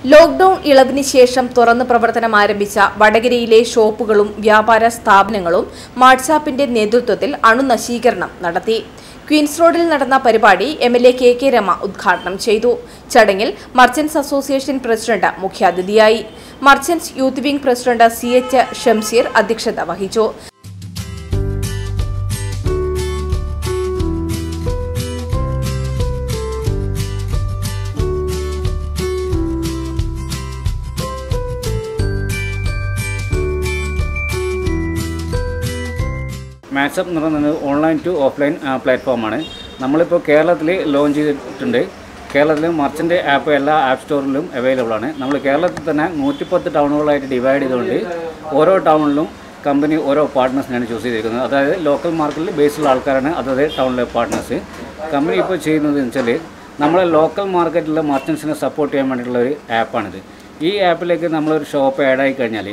lockdown ഇളവിന് ശേഷം തുറന്ന് പ്രവർത്തനം ആരംഭിച്ച വടകരയിലെ ഷോപ്പുകളും വ്യാപാര സ്ഥാപനങ്ങളും വാട്സാപ്പിന്റെ നേതൃത്വത്തിൽ അണുനശീകരണം നടത്തി ക്വീൻസ് റോഡിൽ നടന്ന പരിപാടി M L A K K Rama ഉദ്ഘാടനം ചെയ്തു ചടങ്ങിൽ മർച്ചന്റ്സ് അസോസിയേഷൻ പ്രസിഡന്റ് മുഖ്യാതിഥിയായി merchants youth wing president C H Shamseer അധ്യക്ഷത വഹിച്ചു മാച്ചപ്പ് എന്ന് പറയുന്നത് ഓൺലൈൻ ടു ഓഫ്ലൈൻ പ്ലാറ്റ്ഫോമാണ് നമ്മളിപ്പോൾ കേരളത്തിൽ ലോഞ്ച് ചെയ്തിട്ടുണ്ട് കേരളത്തിൽ മർച്ചൻ്റ് ആപ്പ് എല്ലാ ആപ്പ് സ്റ്റോറിലും അവൈലബിൾ ആണ് നമ്മൾ കേരളത്തിൽ തന്നെ നൂറ്റിപ്പത്ത് ടൗണുകളായിട്ട് ഡിവൈഡ് ചെയ്തുകൊണ്ട് ഓരോ ടൗണിലും കമ്പനി ഓരോ പാർട്ട്നേഴ്സിനാണ് ചൂസ് ചെയ്തിരിക്കുന്നത് അതായത് ലോക്കൽ മാർക്കറ്റിൽ ബേസുള്ള ആൾക്കാരാണ് അതായത് ടൗണിലെ പാർട്ട്നേഴ്സ് കമ്പനി ഇപ്പോൾ ചെയ്യുന്നത് എന്ന് വെച്ചാൽ നമ്മളെ ലോക്കൽ മാർക്കറ്റിലെ മർച്ചൻസിനെ സപ്പോർട്ട് ചെയ്യാൻ വേണ്ടിയിട്ടുള്ള ഒരു ആപ്പാണിത് ഈ ആപ്പിലേക്ക് നമ്മളൊരു ഷോപ്പ് ആഡ് ആയി കഴിഞ്ഞാൽ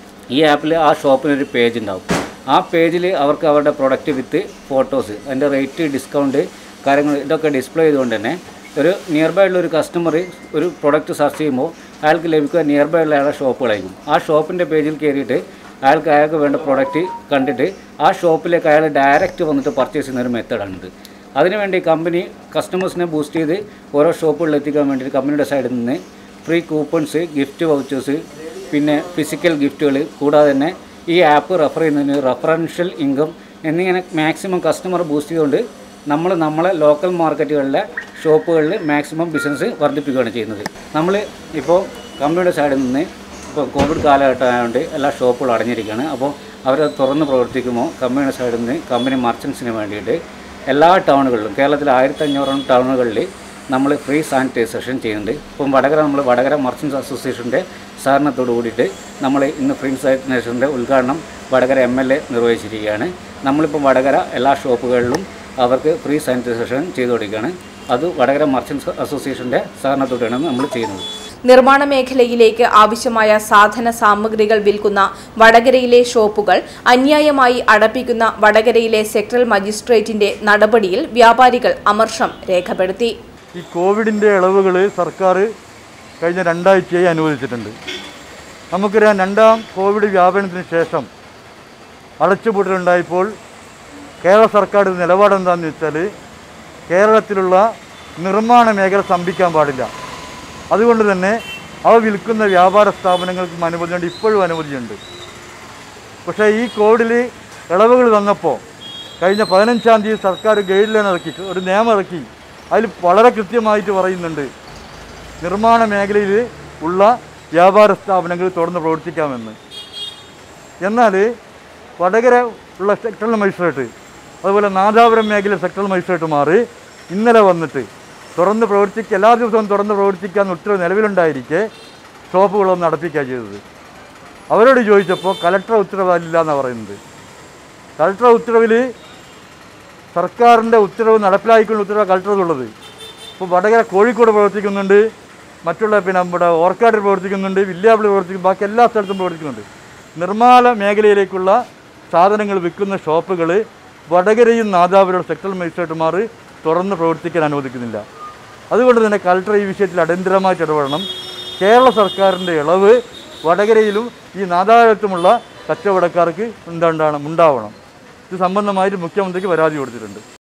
ഈ ആപ്പിൽ ആ ഷോപ്പിനൊരു പേജ് ഉണ്ടാവും ആ പേജിൽ അവർക്ക് അവരുടെ പ്രൊഡക്റ്റ് വിത്ത് ഫോട്ടോസ് അതിൻ്റെ റേറ്റ് ഡിസ്കൗണ്ട് കാര്യങ്ങൾ ഇതൊക്കെ ഡിസ്പ്ലേ ചെയ്തുകൊണ്ട് തന്നെ ഒരു നിയർ ബൈ ഉള്ള ഒരു കസ്റ്റമർ ഒരു പ്രൊഡക്റ്റ് സെർച്ച് ചെയ്യുമ്പോൾ അയാൾക്ക് ലഭിക്കുക നിയർ ബൈ ഉള്ള അയാളുടെ ഷോപ്പുകളായിരിക്കും ആ ഷോപ്പിൻ്റെ പേജിൽ കയറിയിട്ട് അയാൾക്ക് അയാൾക്ക് വേണ്ട പ്രൊഡക്റ്റ് കണ്ടിട്ട് ആ ഷോപ്പിലേക്ക് അയാൾ ഡയറക്റ്റ് വന്നിട്ട് പർച്ചേസ് ചെയ്യുന്ന ഒരു മെത്തേഡാണിത് അതിനുവേണ്ടി കമ്പനി കസ്റ്റമേഴ്സിനെ ബൂസ്റ്റ് ചെയ്ത് ഓരോ ഷോപ്പുകളിൽ എത്തിക്കാൻ വേണ്ടിയിട്ട് കമ്പനിയുടെ സൈഡിൽ നിന്ന് ഫ്രീ കൂപ്പൺസ് ഗിഫ്റ്റ് വൗച്ചേഴ്സ് പിന്നെ ഫിസിക്കൽ ഗിഫ്റ്റുകൾ കൂടാതെ തന്നെ ഈ ആപ്പ് റെഫർ ചെയ്യുന്നതിന് റെഫറൻഷ്യൽ ഇൻകം എന്നിങ്ങനെ മാക്സിമം കസ്റ്റമർ ബൂസ്റ്റ് ചെയ്തുകൊണ്ട് നമ്മൾ നമ്മളെ ലോക്കൽ മാർക്കറ്റുകളിലെ ഷോപ്പുകളിൽ മാക്സിമം ബിസിനസ് വർദ്ധിപ്പിക്കുകയാണ് ചെയ്യുന്നത് നമ്മൾ ഇപ്പോൾ കമ്പനിയുടെ സൈഡിൽ നിന്ന് ഇപ്പോൾ കോവിഡ് കാലഘട്ടം ആയതുകൊണ്ട് എല്ലാ ഷോപ്പുകളും അടഞ്ഞിരിക്കുകയാണ് അപ്പോൾ അവരത് തുറന്ന് പ്രവർത്തിക്കുമ്പോൾ കമ്പനിയുടെ സൈഡിൽ നിന്ന് കമ്പനി മർച്ചൻസിന് വേണ്ടിയിട്ട് എല്ലാ ടൗണുകളിലും കേരളത്തിലെ ആയിരത്തി അഞ്ഞൂറോളം ടൗണുകളിൽ നമ്മൾ ഫ്രീ സാനിറ്റൈസേഷൻ ചെയ്യുന്നുണ്ട് ഇപ്പം വടകര നമ്മൾ വടകര മർച്ചൻസ് അസോസിയേഷൻ്റെ സഹകരണത്തോട് കൂടിയിട്ട് നമ്മൾ ഇന്ന് ഫ്രീ സാനിറ്റൈസേഷൻ്റെ ഉദ്ഘാടനം വടകര എം എൽ എ നിർവഹിച്ചിരിക്കുകയാണ് നമ്മളിപ്പം വടകര എല്ലാ ഷോപ്പുകളിലും അവർക്ക് ഫ്രീ സാനിറ്റൈസേഷൻ ചെയ്തു കൊടുക്കുകയാണ് അത് വടകര മർച്ചൻസ് അസോസിയേഷൻ്റെ സഹകരണത്തോടെയാണ് നമ്മൾ ചെയ്യുന്നത് നിർമ്മാണ മേഖലയിലേക്ക് ആവശ്യമായ സാധന സാമഗ്രികൾ വിൽക്കുന്ന വടകരയിലെ ഷോപ്പുകൾ അന്യായമായി അടപ്പിക്കുന്ന വടകരയിലെ സെക്ടറൽ മജിസ്ട്രേറ്റിന്റെ നടപടിയിൽ വ്യാപാരികൾ അമർഷം രേഖപ്പെടുത്തി ഈ കോവിഡിൻ്റെ ഇളവുകൾ സർക്കാർ കഴിഞ്ഞ രണ്ടാഴ്ചയായി അനുവദിച്ചിട്ടുണ്ട് നമുക്കറിയാം രണ്ടാം കോവിഡ് വ്യാപനത്തിന് ശേഷം അടച്ചുപൂട്ടലുണ്ടായപ്പോൾ കേരള സർക്കാർ നിലപാട് എന്താണെന്ന് വെച്ചാൽ കേരളത്തിലുള്ള നിർമ്മാണ മേഖല സ്തംഭിക്കാൻ പാടില്ല അതുകൊണ്ട് തന്നെ അവ വിൽക്കുന്ന വ്യാപാര സ്ഥാപനങ്ങൾക്കും അനുമതിയുണ്ട് ഇപ്പോഴും അനുമതിയുണ്ട് പക്ഷേ ഈ കോവിഡിൽ ഇളവുകൾ വന്നപ്പോൾ കഴിഞ്ഞ പതിനഞ്ചാം തീയതി സർക്കാർ ഗൈഡ് ലൈൻ ഇറക്കി ഒരു നിയമം ഇറക്കി അതിൽ വളരെ കൃത്യമായിട്ട് പറയുന്നുണ്ട് നിർമ്മാണ മേഖലയിൽ ഉള്ള വ്യാപാര സ്ഥാപനങ്ങൾ തുറന്ന് പ്രവർത്തിക്കാമെന്ന് എന്നാൽ വടകര ഉള്ള സെക്ടറൽ മജിസ്ട്രേറ്റ് അതുപോലെ നാദാപുരം മേഖല സെക്ടറൽ മജിസ്ട്രേറ്റുമാർ ഇന്നലെ വന്നിട്ട് തുറന്ന് പ്രവർത്തിക്കുക എല്ലാ ദിവസവും തുറന്ന് പ്രവർത്തിക്കാൻ ഉത്തരവ് നിലവിലുണ്ടായിരിക്കെ ഷോപ്പുകളൊന്നും നടപ്പിക്കുക ചെയ്തത് അവരോട് ചോദിച്ചപ്പോൾ കലക്ടർ ഉത്തരവില്ല എന്നാണ് പറയുന്നത് കലക്ടർ ഉത്തരവിൽ സർക്കാരിൻ്റെ ഉത്തരവ് നടപ്പിലാക്കിക്കൊണ്ട് ഉത്തരവ് കലക്ടറുള്ളത് ഇപ്പോൾ വടകര കോഴിക്കോട് പ്രവർത്തിക്കുന്നുണ്ട് മറ്റുള്ള പിന്നെ നമ്മുടെ ഓർക്കാട്ടിൽ പ്രവർത്തിക്കുന്നുണ്ട് വില്യാപ്പിളി പ്രവർത്തിക്കും ബാക്കി എല്ലാ സ്ഥലത്തും പ്രവർത്തിക്കുന്നുണ്ട് നിർമ്മാണ മേഖലയിലേക്കുള്ള സാധനങ്ങൾ വിൽക്കുന്ന ഷോപ്പുകൾ വടകരയും നാദാപുരം സെക്ടറൽ മജിസ്ട്രേറ്റുമാർ തുറന്ന് പ്രവർത്തിക്കാൻ അനുവദിക്കുന്നില്ല അതുകൊണ്ട് തന്നെ കലക്ടർ ഈ വിഷയത്തിൽ അടിയന്തരമായിട്ട് ഇടപെടണം കേരള സർക്കാരിൻ്റെ ഇളവ് വടകരയിലും ഈ നാദാപുരത്തുമുള്ള കച്ചവടക്കാർക്ക് ഉണ്ടാവണം ഉണ്ടാവണം ഇത് സംബന്ധമായിട്ട് മുഖ്യമന്ത്രിക്ക് പരാതി കൊടുത്തിട്ടുണ്ട്